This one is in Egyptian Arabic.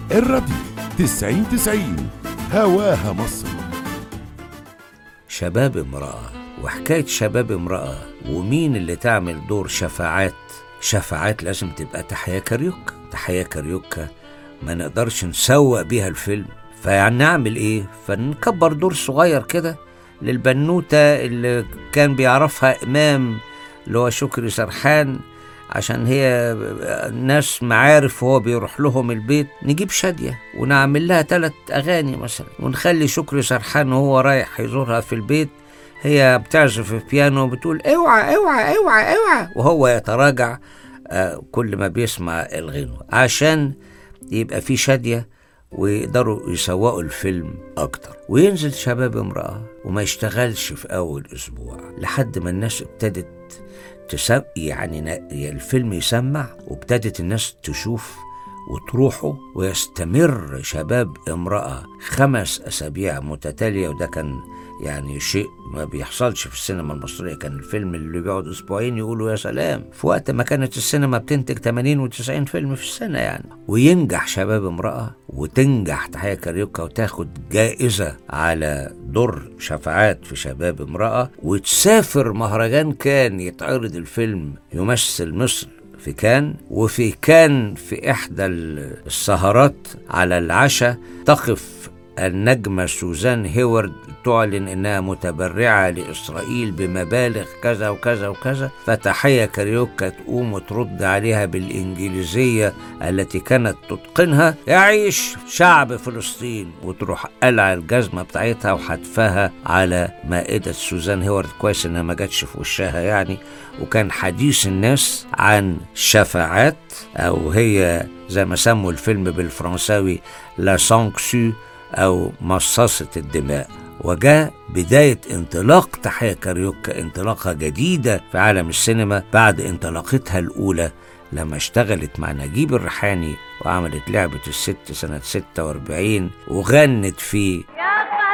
الراديو تسعين تسعين هواها مصر شباب امرأة وحكاية شباب امرأة ومين اللي تعمل دور شفاعات شفاعات لازم تبقى تحية كاريوكا تحية كاريوكا ما نقدرش نسوق بيها الفيلم فيعني نعمل ايه فنكبر دور صغير كده للبنوتة اللي كان بيعرفها إمام اللي هو شكري سرحان عشان هي ناس معارف وهو بيروح لهم البيت نجيب شادية ونعمل لها ثلاث أغاني مثلا ونخلي شكري سرحان وهو رايح يزورها في البيت هي بتعزف البيانو وبتقول اوعى اوعى اوعى اوعى وهو يتراجع آه، كل ما بيسمع الغنوة عشان يبقى في شادية ويقدروا يسوقوا الفيلم أكتر وينزل شباب امرأة وما يشتغلش في أول أسبوع لحد ما الناس ابتدت تسم يعني نا- الفيلم يسمع وابتدت الناس تشوف وتروحوا ويستمر شباب امرأة خمس أسابيع متتالية وده كان يعني شيء ما بيحصلش في السينما المصرية كان الفيلم اللي بيقعد أسبوعين يقولوا يا سلام في وقت ما كانت السينما بتنتج 80 و90 فيلم في السنة يعني وينجح شباب امرأة وتنجح تحية كاريوكا وتاخد جائزة على دور شفاعات في شباب امرأة وتسافر مهرجان كان يتعرض الفيلم يمثل مصر في كان وفي كان في إحدى السهرات على العشاء تقف النجمة سوزان هيورد تعلن انها متبرعة لاسرائيل بمبالغ كذا وكذا وكذا فتحية كاريوكا تقوم وترد عليها بالانجليزية التي كانت تتقنها يعيش شعب فلسطين وتروح قلع الجزمة بتاعتها وحتفها على مائدة سوزان هيورد كويس انها ما جاتش في وشها يعني وكان حديث الناس عن شفاعات او هي زي ما سموا الفيلم بالفرنساوي لا سانكسو أو مصاصة الدماء وجاء بداية انطلاق تحية كاريوكا انطلاقة جديدة في عالم السينما بعد انطلاقتها الأولى لما اشتغلت مع نجيب الريحاني وعملت لعبة الست سنة 46 وغنت فيه يا